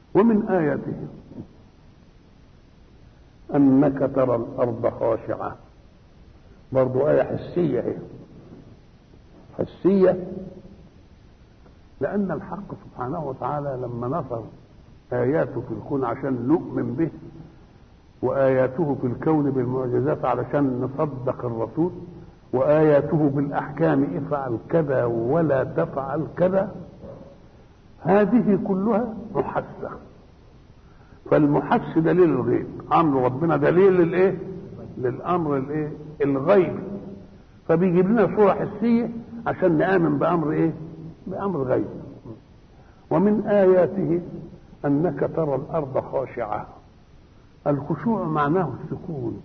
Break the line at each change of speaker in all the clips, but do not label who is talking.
ومن آياته أنك ترى الأرض خاشعة برضو آية حسية هي حسية لأن الحق سبحانه وتعالى لما نظر آياته في الكون عشان نؤمن به وآياته في الكون بالمعجزات علشان نصدق الرسول وآياته بالأحكام افعل كذا ولا تفعل كذا هذه كلها محسة فالمحس دليل الغيب أمر ربنا دليل للإيه؟ للأمر الإيه؟ الغيبي فبيجيب لنا صورة حسية عشان نآمن بأمر إيه؟ بأمر غيبي ومن آياته أنك ترى الأرض خاشعة الخشوع معناه السكون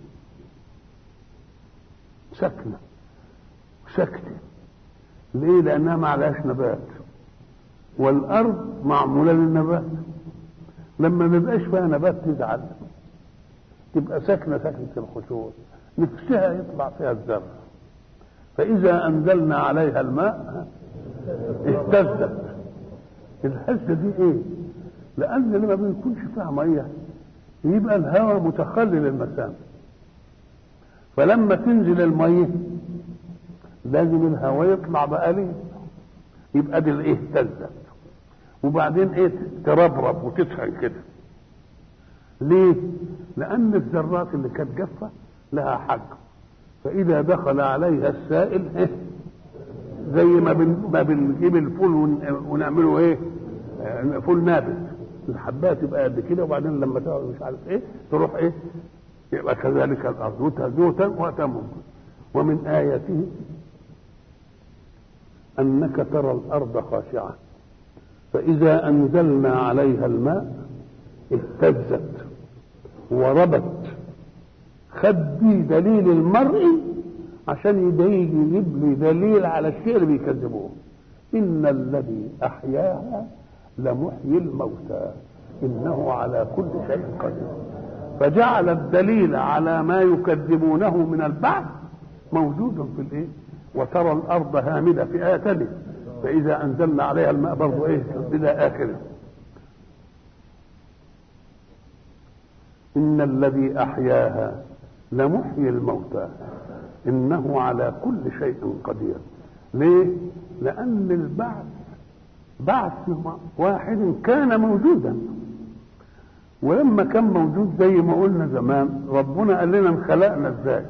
سكنة سكتة ليه؟ لأنها ما عليهاش نبات والأرض معمولة للنبات لما ما يبقاش فيها نبات تزعل تبقى ساكنة سكنة الخشوع نفسها يطلع فيها الزرع فإذا أنزلنا عليها الماء اهتزت الهزة دي إيه؟ لأن لما بيكونش فيها مية يبقى الهواء متخلل المسام فلما تنزل المية لازم الهواء يطلع بقليل يبقى دي الايه اهتزت وبعدين ايه تربرب وتسخن كده ليه؟ لأن الذرات اللي كانت جافة لها حجم فإذا دخل عليها السائل إيه؟ زي ما بن ما بنجيب الفول ونعمله ايه؟ فول نابت الحبايه تبقى قد كده وبعدين لما تقعد مش عارف ايه تروح ايه؟ يبقى كذلك الارض وتزوتا وتمم ومن اياته انك ترى الارض خاشعه فاذا انزلنا عليها الماء اهتزت وربت خد دي دليل المرء عشان يجي يجيب لي دليل على الشيء اللي بيكذبوه ان الذي احياها لمحيي الموتى انه على كل شيء قدير فجعل الدليل على ما يكذبونه من البعث موجود في الايه وترى الارض هامده في ايه ثانيه فاذا انزلنا عليها الماء برضه ايه الى اخره ان الذي احياها لمحيي الموتى انه على كل شيء قدير ليه لان البعث بعث واحد كان موجودا ولما كان موجود زي ما قلنا زمان ربنا قال لنا انخلقنا ازاي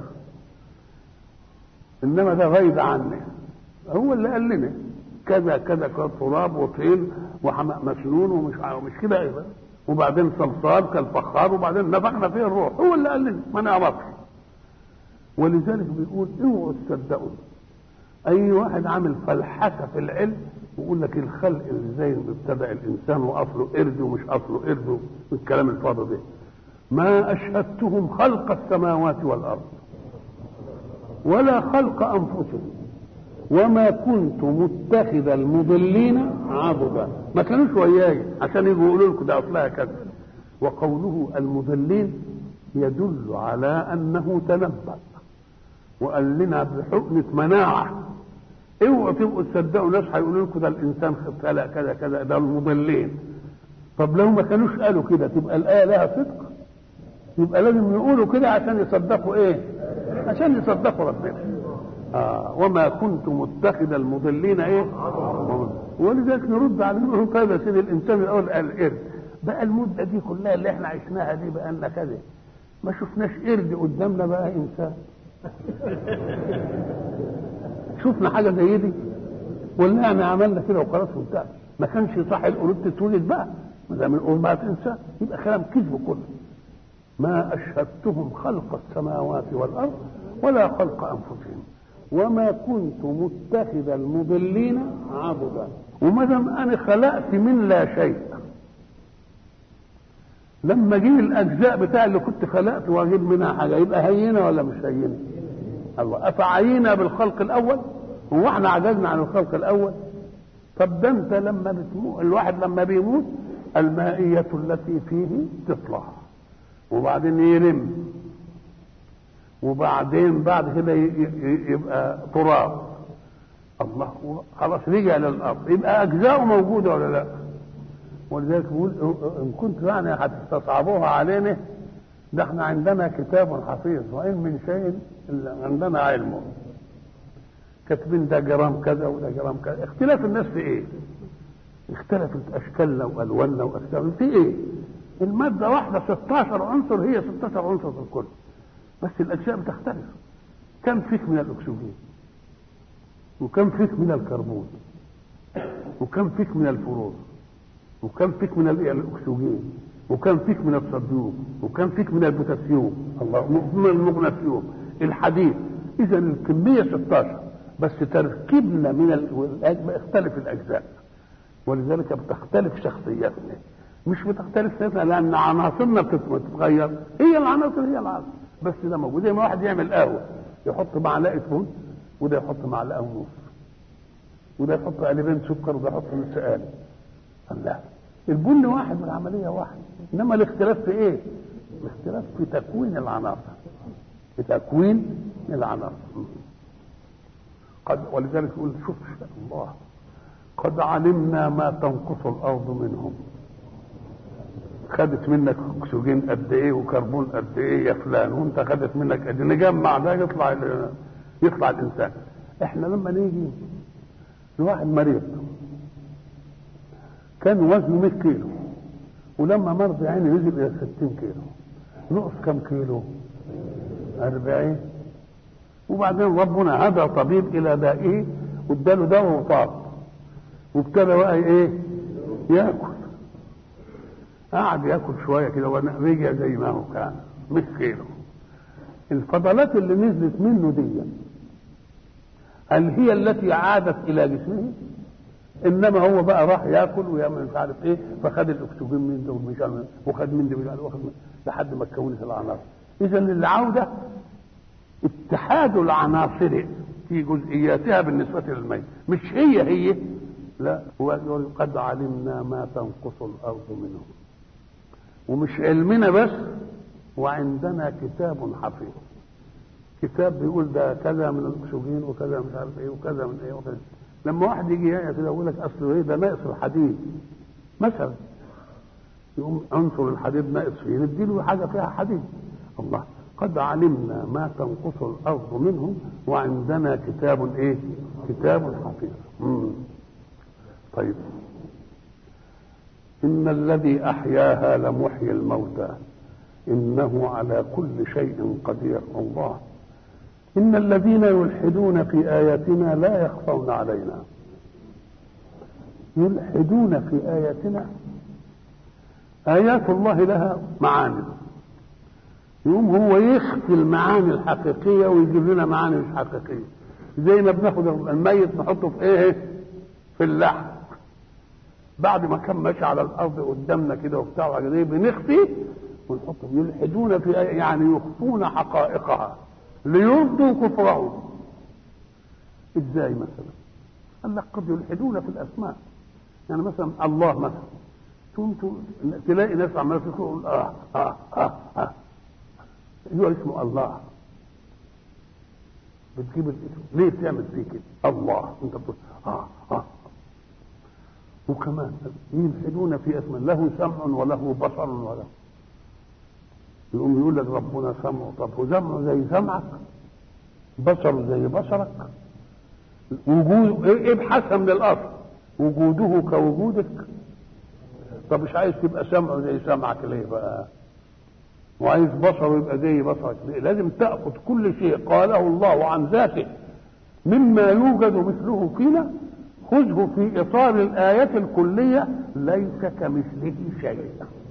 انما ده غيب عني هو اللي قال لنا كذا كذا كذا تراب وطين وحماء مسنون ومش ومش كده ايه وبعدين صلصال كالفخار وبعدين نفخنا فيه الروح هو اللي قال لنا ما نعرفش ولذلك بيقول اوعوا تصدقوا اي واحد عامل فلحفه في العلم ويقول لك الخلق اللي زي ما ابتدع الانسان واصله قرد ومش اصله قرد والكلام الفاضي ده ما اشهدتهم خلق السماوات والارض ولا خلق انفسهم وما كنت متخذ المضلين عضدا ما كانوش وياي عشان يجوا يقولوا لكم ده اصلها كذا وقوله المضلين يدل على انه تنبأ وقال لنا بحقنة مناعة اوعوا تبقوا تصدقوا ناس هيقولوا لكم ده الانسان خلق كذا كذا ده المضلين طب لو ما كانوش قالوا كده تبقى الايه لها صدق يبقى لازم يقولوا كده عشان يصدقوا ايه عشان يصدقوا ربنا آه وما كنت متخذ المضلين ايه ولذلك نرد على نقول طيب يا سيدي الانسان الاول قال قرد بقى المده دي كلها اللي احنا عشناها دي بقى لنا كذا ما شفناش قرد قدامنا بقى انسان شفنا حاجه زي دي ولا احنا عملنا كده وخلاص وانتهى ما كانش صح القرود تتولد بقى ما دام القرود بقى تنسى يبقى كلام كذب كله ما اشهدتهم خلق السماوات والارض ولا خلق انفسهم وما كنت متخذ المضلين عضدا وما دام انا خلقت من لا شيء لما اجيب الاجزاء بتاع اللي كنت خلقت واجيب منها حاجه يبقى هينه ولا مش هينه الله افعينا بالخلق الاول هو احنا عجزنا عن الخلق الاول طب ده انت لما بتموت الواحد لما بيموت المائية التي فيه تطلع وبعدين يرم وبعدين بعد كده يبقى تراب الله خلاص رجع للارض يبقى اجزاؤه موجوده ولا لا ولذلك بيقول ان كنتم يعني هتستصعبوها علينا ده احنا عندنا كتاب حفيظ وان من شيء الا عندنا علمه كاتبين ده جرام كذا وده جرام كذا اختلاف الناس في ايه اختلفت اشكالنا والواننا واشكالنا في ايه الماده واحده 16 عنصر هي 16 عنصر في الكل بس الاجزاء بتختلف كم فيك من الاكسجين وكم فيك من الكربون وكم فيك من الفلور وكم فيك من الاكسجين وكم فيك من الصوديوم وكم فيك من البوتاسيوم الله من المغناطيوم الحديد اذا الكميه 16 بس تركيبنا من ال... اختلف الاجزاء ولذلك بتختلف شخصياتنا مش بتختلف شخصياتنا لان عناصرنا بتتغير هي العناصر هي العناصر بس ده موجود زي ما واحد يعمل قهوه يحط معلقه بن وده يحط معلقه ونص وده يحط قالبين سكر وده يحط نص قالب الله البن واحد والعمليه واحد انما الاختلاف في ايه؟ الاختلاف في تكوين العناصر في تكوين العناصر قد ولذلك يقول شوف الله قد علمنا ما تنقص الارض منهم خدت منك اكسجين قد ايه وكربون قد ايه يا فلان وانت خدت منك قد نجمع ده يطلع يطلع الانسان احنا لما نيجي لواحد مريض كان وزنه 100 كيلو ولما مرض يعني نزل الى 60 كيلو نقص كم كيلو 40 وبعدين ربنا هدى طبيب الى دائه واداله دواء وطاب وابتدى بقى ايه ياكل قعد ياكل شويه كده ورجع زي ما هو كان 100 كيلو الفضلات اللي نزلت منه دي هل هي التي عادت الى جسمه انما هو بقى راح ياكل ويعمل مش عارف ايه فخد الاكسجين من ده ومش عارف وخد من ده وخد من لحد ما اتكونت العناصر اذا العوده اتحاد العناصر في جزئياتها بالنسبه للميت مش هي هي لا هو قد علمنا ما تنقص الارض منهم ومش علمنا بس وعندنا كتاب حفيظ كتاب بيقول ده كذا من الاكسجين وكذا مش عارف ايه وكذا من ايه وكذا لما واحد يجي كده يقول لك اصل ايه ده ناقص الحديد مثلا يقوم عنصر الحديد ناقص فيه نديله حاجه فيها حديد الله قد علمنا ما تنقص الارض منهم وعندنا كتاب ايه كتاب حفيظ مم. طيب ان الذي احياها لمحيي الموتى انه على كل شيء قدير الله ان الذين يلحدون في اياتنا لا يخفون علينا يلحدون في اياتنا ايات الله لها معاني يقوم هو يخفي المعاني الحقيقيه ويجيب لنا معاني مش حقيقيه زي ما بناخد الميت نحطه في ايه في اللحم بعد ما كان ماشي على الارض قدامنا كده وبتاع وحاجه بنخفي ونحطه يلحدون في يعني يخفون حقائقها ليرضوا كفرهم ازاي مثلا قال لك قد يلحدون في الاسماء يعني مثلا الله مثلا تقوم تلاقي ناس عماله تقول اه اه اه اه هو اسمه الله بتجيب الاسم ليه بتعمل فيه كده الله انت بتقول اه اه وكمان يلحدون في اسماء له سمع وله بصر وله يقوم يقول لك ربنا سمع طب وسمعه زي سمعك بصره زي بصرك وجود ابحثها من الاصل وجوده كوجودك طب مش عايز تبقى سمعه زي سمعك ليه بقى وعايز بصره يبقى زي بصرك ليه لازم تاخذ كل شيء قاله الله عن ذاته مما يوجد مثله فينا خذه في اطار الايات الكليه ليس كمثله شيء